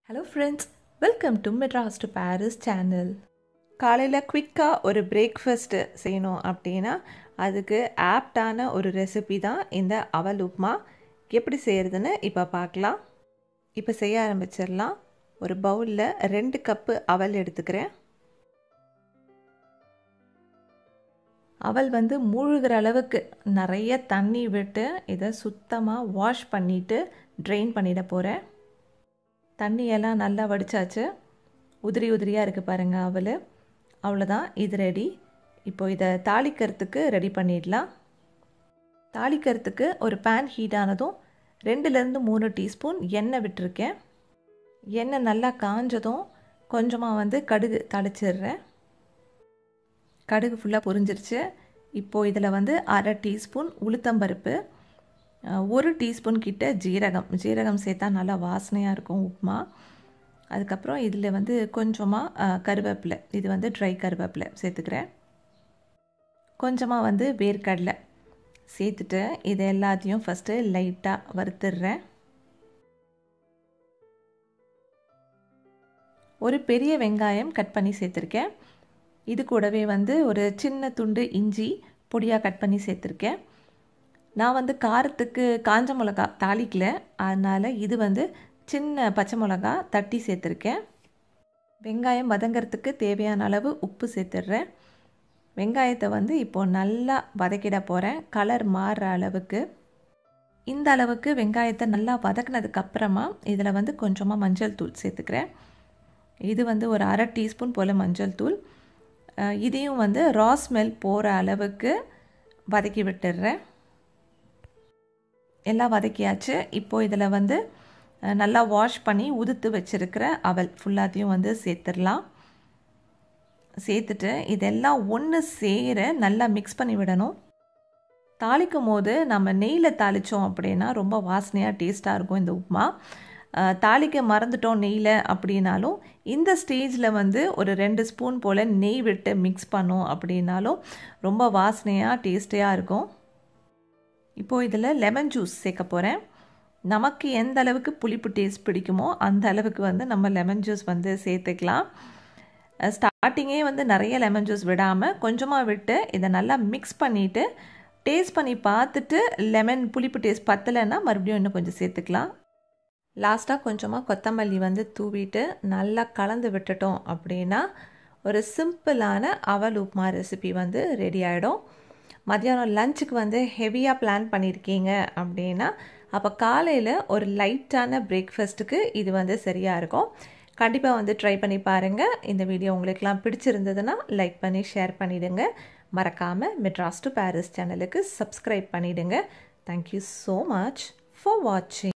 hello friends welcome to Madras to Paris channel காலையில் குவிக்காக ஒரு பிரேக்ஃபாஸ்ட்டு செய்யணும் அப்படின்னா அதுக்கு ஆப்டான ஒரு ரெசிபி தான் இந்த அவல் உப்புமா எப்படி செய்கிறதுன்னு இப்போ பார்க்கலாம் இப்போ செய்ய ஆரம்பிச்சிடலாம் ஒரு பவுலில் ரெண்டு கப்பு அவல் எடுத்துக்கிறேன் அவல் வந்து மூழ்கிற அளவுக்கு நிறைய தண்ணி விட்டு இதை சுத்தமாக வாஷ் பண்ணிவிட்டு ட்ரெயின் பண்ணிட போகிறேன் தண்ணியெல்லாம் நல்லா வடித்தாச்சு உதிரி உதிரியாக இருக்குது பாருங்கள் அவள் அவ்வளோதான் இது ரெடி இப்போ இதை தாளிக்கிறதுக்கு ரெடி பண்ணிடலாம் தாளிக்கிறதுக்கு ஒரு பேன் ஹீட் ஆனதும் ரெண்டுலேருந்து மூணு டீஸ்பூன் எண்ணெய் விட்டுருக்கேன் எண்ணெய் நல்லா காஞ்சதும் கொஞ்சமாக வந்து கடுகு தாளிச்சிடுறேன் கடுகு ஃபுல்லாக பொரிஞ்சிருச்சு இப்போது இதில் வந்து அரை டீஸ்பூன் உளுத்தம்பருப்பு ஒரு டீஸ்பூன் கிட்ட ஜீரகம் ஜீரகம் சேர்த்தா நல்லா வாசனையாக இருக்கும் உப்புமா அதுக்கப்புறம் இதில் வந்து கொஞ்சமாக கருவேப்பிலை இது வந்து ட்ரை கருவேப்பிலை சேர்த்துக்கிறேன் கொஞ்சமாக வந்து வேர்க்கடலை சேர்த்துட்டு இது எல்லாத்தையும் ஃபஸ்ட்டு லைட்டாக வறுத்துடுறேன் ஒரு பெரிய வெங்காயம் கட் பண்ணி சேர்த்துருக்கேன் இது கூடவே வந்து ஒரு சின்ன துண்டு இஞ்சி பொடியாக கட் பண்ணி சேர்த்துருக்கேன் நான் வந்து காரத்துக்கு காஞ்ச மிளகா தாளிக்கல அதனால் இது வந்து சின்ன பச்சை மிளகா தட்டி சேர்த்துருக்கேன் வெங்காயம் வதங்கிறதுக்கு தேவையான அளவு உப்பு சேர்த்துடுறேன் வெங்காயத்தை வந்து இப்போது நல்லா வதக்கிட போகிறேன் கலர் மாறுற அளவுக்கு இந்த அளவுக்கு வெங்காயத்தை நல்லா வதக்கினதுக்கப்புறமா இதில் வந்து கொஞ்சமாக மஞ்சள் தூள் சேர்த்துக்கிறேன் இது வந்து ஒரு அரை டீஸ்பூன் போல் மஞ்சள் தூள் இதையும் வந்து ரா ஸ்மெல் போகிற அளவுக்கு வதக்கி விட்டுடுறேன் எல்லாம் வதக்கியாச்சு இப்போது இதில் வந்து நல்லா வாஷ் பண்ணி உதுத்து வச்சுருக்கிற அவல் ஃபுல்லாத்தையும் வந்து சேர்த்துடலாம் சேர்த்துட்டு இதெல்லாம் ஒன்று சேர நல்லா மிக்ஸ் பண்ணி விடணும் தாளிக்கும் போது நம்ம நெய்யில் தாளித்தோம் அப்படின்னா ரொம்ப வாசனையாக டேஸ்ட்டாக இருக்கும் இந்த உப்புமா தாளிக்க மறந்துட்டோம் நெய்யில் அப்படின்னாலும் இந்த ஸ்டேஜில் வந்து ஒரு ரெண்டு ஸ்பூன் போல் நெய் விட்டு மிக்ஸ் பண்ணோம் அப்படின்னாலும் ரொம்ப வாசனையாக டேஸ்டியாக இருக்கும் இப்போது இதில் லெமன் ஜூஸ் சேர்க்க போகிறேன் நமக்கு எந்த அளவுக்கு புளிப்பு டேஸ்ட் பிடிக்குமோ அந்த அளவுக்கு வந்து நம்ம லெமன் ஜூஸ் வந்து சேர்த்துக்கலாம் ஸ்டார்டிங்கே வந்து நிறைய லெமன் ஜூஸ் விடாமல் கொஞ்சமாக விட்டு இதை நல்லா மிக்ஸ் பண்ணிவிட்டு டேஸ்ட் பண்ணி பார்த்துட்டு லெமன் புளிப்பு டேஸ்ட் பத்தலைன்னா மறுபடியும் இன்னும் கொஞ்சம் சேர்த்துக்கலாம் லாஸ்ட்டாக கொஞ்சமாக கொத்தமல்லி வந்து தூவிட்டு நல்லா கலந்து விட்டுட்டோம் அப்படின்னா ஒரு சிம்பிளான அவல் உப்புமா ரெசிபி வந்து ரெடி ஆகிடும் மத்தியானம் லஞ்சுக்கு வந்து ஹெவியாக பிளான் பண்ணியிருக்கீங்க அப்படின்னா அப்போ காலையில் ஒரு லைட்டான பிரேக்ஃபாஸ்ட்டுக்கு இது வந்து சரியாக இருக்கும் கண்டிப்பாக வந்து ட்ரை பண்ணி பாருங்கள் இந்த வீடியோ உங்களுக்கெலாம் பிடிச்சிருந்ததுன்னா லைக் பண்ணி ஷேர் பண்ணிவிடுங்க மறக்காமல் மெட்ராஸ் டு பாரிஸ் சேனலுக்கு சப்ஸ்கிரைப் பண்ணிவிடுங்க தேங்க்யூ ஸோ மச் ஃபார் வாட்சிங்